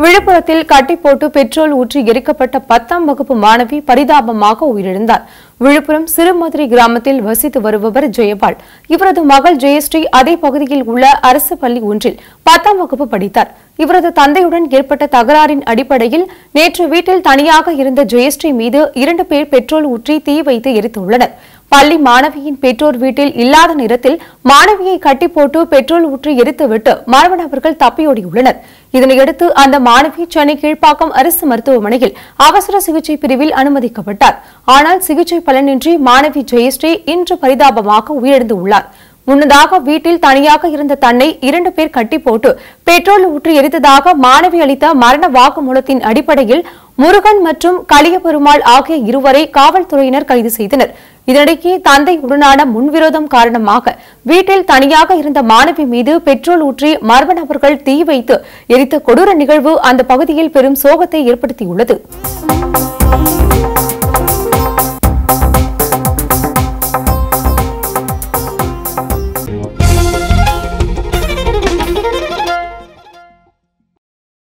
விழுப்புரத்தில் கட்டி போட்டு பெட்ரோல் ஊற்றி எரிக்கப்பட்ட பத்தாம் வகுப்பு மாணவி பரிதாபமாக உயிரிழந்தார் விழுப்புரம் சிறுமதுரை கிராமத்தில் வசித்து வருபவர் ஜெயபால் இவரது மகள் ஜெயஸ்ரீ அதே பகுதியில் உள்ள அரசு பள்ளி ஒன்றில் பத்தாம் வகுப்பு படித்தார் இவரது தந்தையுடன் ஏற்பட்ட தகராறின் அடிப்படையில் நேற்று வீட்டில் தனியாக இருந்த ஜெயஸ்ரீ மீது இரண்டு பேர் பெட்ரோல் ஊற்றி தீ வைத்து எரித்துள்ளனர் பள்ளி மாணவியின் பெற்றோர் வீட்டில் இல்லாத நேரத்தில் மாணவியை கட்டி போட்டு பெட்ரோல் ஊற்றி எரித்துவிட்டு மர்ம நபர்கள் தப்பியோடியுள்ளனர் இதனையடுத்து அந்த மாணவி சென்னை கீழ்ப்பாக்கம் அரசு மருத்துவமனையில் அவசர சிகிச்சை பிரிவில் அனுமதிக்கப்பட்டார் ஆனால் சிகிச்சை பலனின்றி மாணவி ஜெயஸ்ரீ இன்று பரிதாபமாக உயிரிழந்து உள்ளார் முன்னதாக வீட்டில் தனியாக இருந்த தன்னை இரண்டு பேர் கட்டி போட்டு பெட்ரோல் ஊற்றி எரித்ததாக மாணவி அளித்த மரண வாக்குமூலத்தின் அடிப்படையில் முருகன் மற்றும் கலியபெருமாள் ஆகிய இருவரை காவல்துறையினர் கைது செய்தனர் இதனிடையே தந்தை உடனான முன்விரோதம் காரணமாக வீட்டில் தனியாக இருந்த மாணவி மீது பெட்ரோல் ஊற்றி மர்ம நபர்கள் தீ வைத்து எரித்த கொடூர நிகழ்வு அந்த பகுதியில் பெரும் சோகத்தை ஏற்படுத்தியுள்ளது